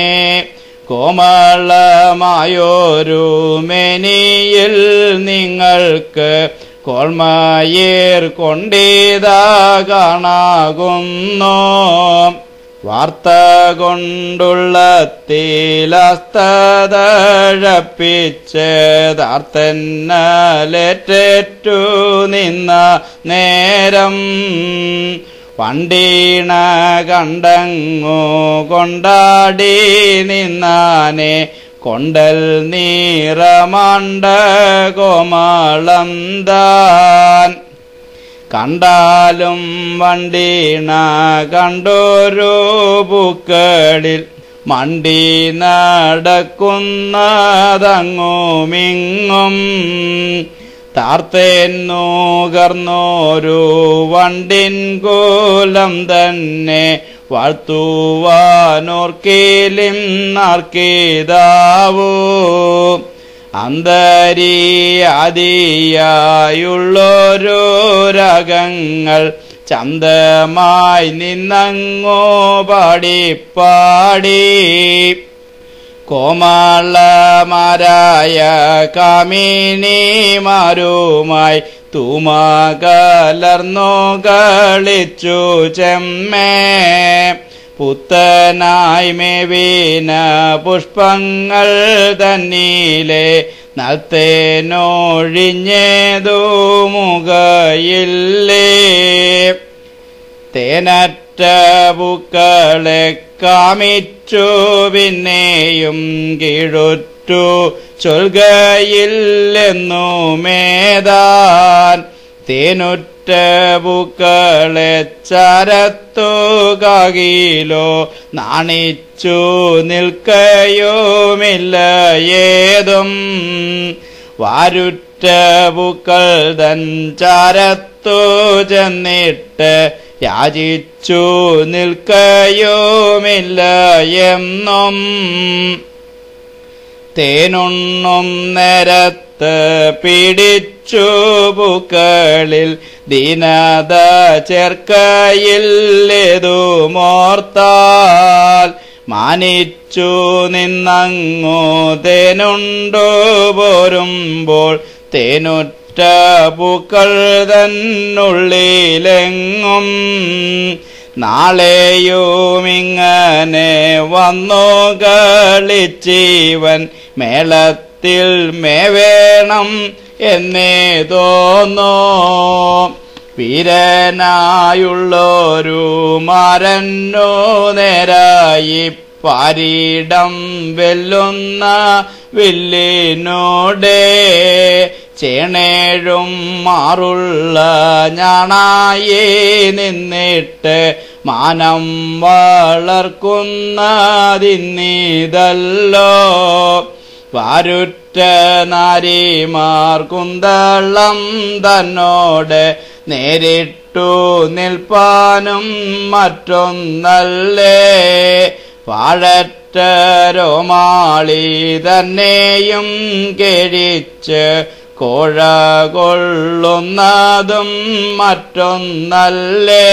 കോമളമായൊരു മെനിയിൽ നിങ്ങൾക്ക് കോൾമയേർ കൊണ്ടേതാ കാണാകുന്നു വാർത്ത കൊണ്ടുള്ള തീലസ്തഴപ്പിച്ചതാർത്തന്നലേറ്റു നിന്ന നേരം പണ്ടീണ കണ്ടങ്ങു കൊണ്ടാടി നിന്നാനെ കൊണ്ടൽ നീറമാണ്ട കോമളം താൻ കണ്ടാലും വണ്ടീണ കണ്ടോരു പൂക്കളിൽ മണ്ടി നടക്കുന്നതങ്ങുമിങ്ങും താർത്തേന്നുകർന്നോരു വണ്ടിൻ കോലം തന്നെ വാഴ്ത്തുവാനോർക്കേലും നാർക്കേതാവൂ അന്തരിയാദിയായുള്ളോരോ രകങ്ങൾ ചന്തമായി നിന്നങ്ങോ പാടിപ്പാടി കോമളമാരായ കാമിനിമാരുമായി തൂമ കലർന്നോ കളിച്ചു ചെമ്മേ പുത്തനായി മേവീന പുഷ്പങ്ങൾ തന്നീലെ നത്തേനൊഴിഞ്ഞേതു മുകയില്ലേ തേനറ്റ പൂക്കളെ കാമിച്ചു പിന്നെയും കീഴുറ്റു ചൊൽകയില്ലെന്നു മേതാൻ തേനുറ്റ പൂക്കളെ ചരത്തു കാകിലോ നാണിച്ചു നിൽക്കയോമില്ല ഏതും വാരുറ്റ പൂക്കൾ തൻ ചാരത്തു ചെന്നിട്ട് യാചിച്ചു നിൽക്കയോമില്ല എന്നും തേനുണ്ണും നേരത്ത് പിടിച്ചു പൂക്കളിൽ ദീനത ചേർക്കയില്ലേതു മോർത്താൽ മാനിച്ചു നിന്നങ്ങു തേനുണ്ടു പോരുമ്പോൾ തേനുറ്റ പൂക്കൾ തന്നുള്ളിലെങ്ങും നാളെയുമിങ്ങനെ വന്നു കളിച്ചീവൻ മേളത്തിൽ മേവേണം എന്നേ തോന്നോ വീരനായുള്ളൊരു മരന്നു നേരായി പാരിടം വെല്ലുന്ന വില്ലിനോടെ ചേണേഴും മാറുള്ള ഞാണായി നിന്നിട്ട് മാനം വളർക്കുന്നതിന്നിതല്ലോ വാരുറ്റ നാരിമാർ കുന്തളം തന്നോട് നേരിട്ടു നിൽപ്പാനും മറ്റൊന്നല്ലേ വാഴറ്റ രോമാളി തന്നെയും കേഴിച്ച് കോഴ കൊള്ളുന്നതും മറ്റൊന്നല്ലേ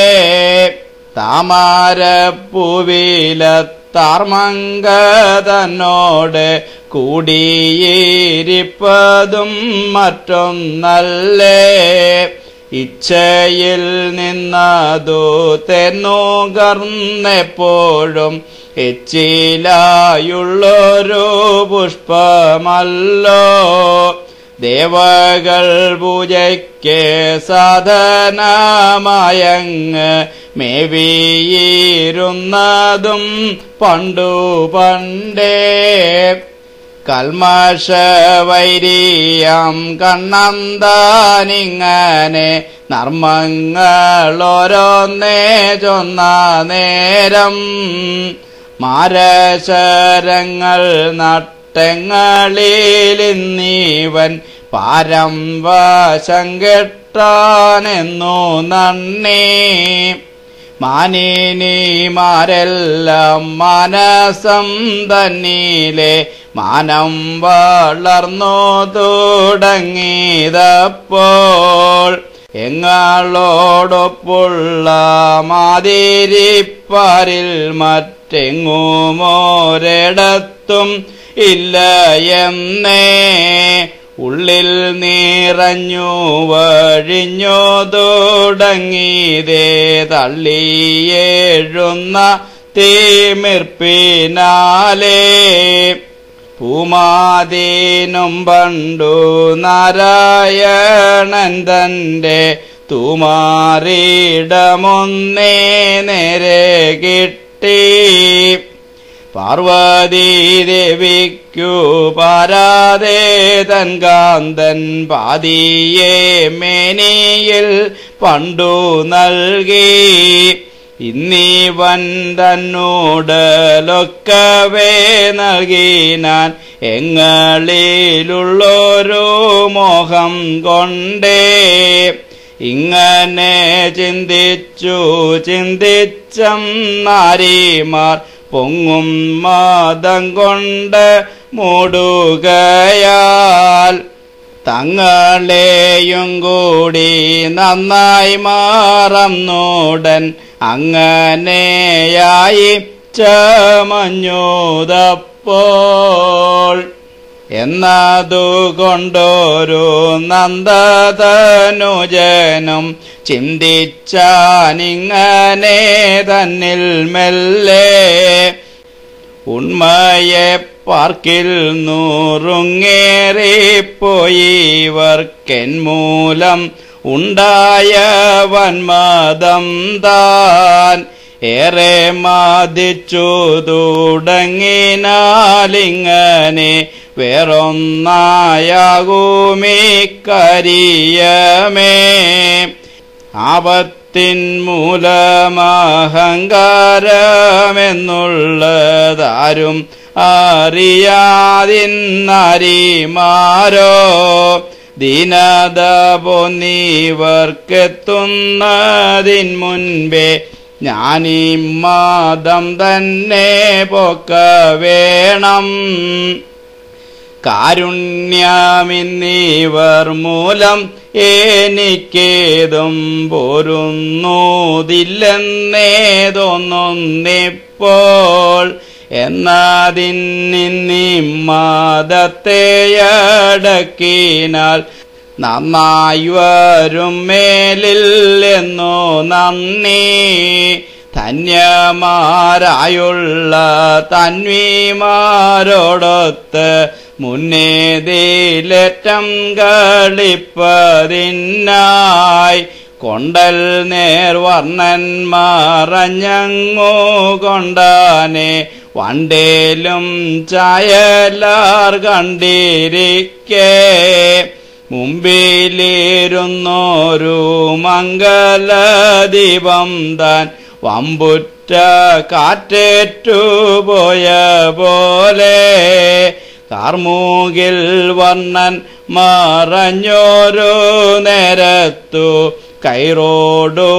താമരപ്പൂവിലത്താർമങ്ക തന്നോട് കൂടിയിരിപ്പതും മറ്റൊന്നല്ലേ ഇച്ഛയിൽ നിന്നതു തെന്നുകർന്നെപ്പോഴും എച്ചിലായുള്ളൊരു പുഷ്പമല്ലോ ദേവകൾ പൂജയ്ക്ക് സാധനമായങ്ങ് മേവിയിരുന്നതും പണ്ടു പണ്ടേ കൽമഷവൈരിയം കണ്ണന്താനിങ്ങനെ നർമ്മങ്ങളോരോന്നേ ചൊന്ന നേരം മാരശരങ്ങൾ നട്ടങ്ങളിലിന്നീവൻ പാരം വശം കെട്ടാനെന്നു നന്ദി മാനിനിമാരെല്ലാം മനസം തന്നീലെ മാനം വളർന്നു തുടങ്ങിയതപ്പോൾ എങ്ങളോടൊപ്പുള്ള മാതിരിപ്പാരിൽ മറ്റെങ്ങുമോരിടത്തും ഇല്ല എന്നേ ഉള്ളിൽ നിറഞ്ഞു വഴിഞ്ഞു തുടങ്ങിയതേ തള്ളിയേഴുന്ന തീമിർപ്പിനാലേ പൂമാതീനും പണ്ടു നാരായണൻ തന്റെ തുമാറിടമൊന്നേ നേരെ കിട്ടി പാർവതീ ദേവിക്കു പാരാതെ തൻ കാന്തൻ പാതിയെ മേനിയിൽ പണ്ടു നൽകി ഇന്നീവൻ തന്നോടലൊക്കവേ നൽകിനാൻ എങ്ങളിലുള്ളൊരു മോഹം കൊണ്ടേ ഇങ്ങനെ ചിന്തിച്ചു ചിന്തിച്ചം നാരിമാർ പൊങ്ങും മതം കൊണ്ട് മൂടുകയാൽ തങ്ങളെയും കൂടി നന്നായി മാറന്നോടൻ അങ്ങനെയായി ചമഞ്ഞുതപ്പോൾ എന്നതുകൊണ്ടൊരു നന്ദതനുജനും ചിന്തിച്ചാനിങ്ങനെ തന്നിൽ മെല്ലെ ഉണ്മയെ പാർക്കിൽ നൂറുങ്ങേറിപ്പോയിവർക്കെൻ മൂലം ഉണ്ടായ വന്മതം താൻ ഏറെ മാതിച്ചു തുടങ്ങിനാലിങ്ങനെ വേറൊന്നായാകുമീ കരിയമേ ആപത്തിൻ മൂലമഹങ്കാരമെന്നുള്ളതാരും അറിയാതിന്നാരിമാരോ ദീനത പോന്നീവർക്കെത്തുന്നതിൻ മുൻപേ ഞാനീ മാതം തന്നെ പൊക്ക വേണം കാരുണ്യമിന്നീവർ മൂലം എനിക്കേതും പോരുന്നൂതില്ലെന്നേ തോന്നുന്നിപ്പോൾ എന്നതിന്നി മതത്തെയടക്കിനാൽ നന്നായി വരും മേലിൽ എന്നു നന്ദി ധന്യമാരായുള്ള തന്വിമാരോടൊത്ത് മുന്നേതിലേറ്റം കളിപ്പതിനായി കൊണ്ടൽ നേർവർണ്ണൻ മറഞ്ഞങ്ങോ കൊണ്ടാനെ വണ്ടേലും ചായലാർ കണ്ടിരിക്കേ മുമ്പിലിരുന്നോരു മംഗലദീപം താൻ വമ്പുറ്റ കാറ്റേറ്റുപോയ പോലെ കാർമൂകിൽ വർണ്ണൻ മറഞ്ഞോരു നേരത്തു കൈറോടു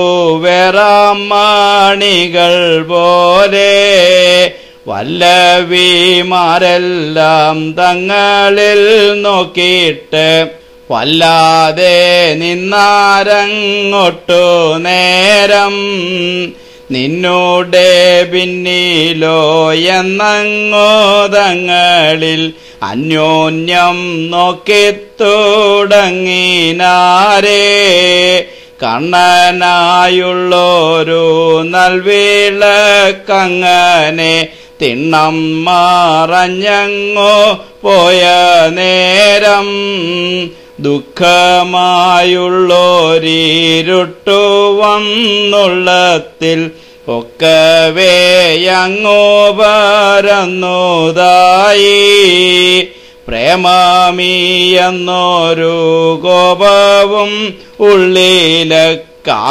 വേറാമണികൾ പോലെ വല്ലവിമാരെല്ലാം തങ്ങളിൽ നോക്കിയിട്ട് വല്ലാതെ നിന്നാരങ്ങോട്ടു നേരം നിന്നോടെ പിന്നിലോ എന്നങ്ങോതങ്ങളിൽ അന്യോന്യം നോക്കിത്തുടങ്ങിനാരേ കണ്ണനായുള്ളൊരു നൽവിളക്കങ്ങനെ തിണ്ണം മറഞ്ഞങ്ങോ പോയ നേരം ദുഃഖമായുള്ളോരിരുട്ടു വന്നുള്ളത്തിൽ ഒക്കവേയങ്ങോ പരന്നുതായി പ്രേമമീയെന്നൊരു കോപവും ഉള്ളില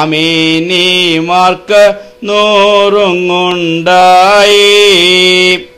കാമിനിമാർക്ക് നൂറുങ്ങുണ്ടായി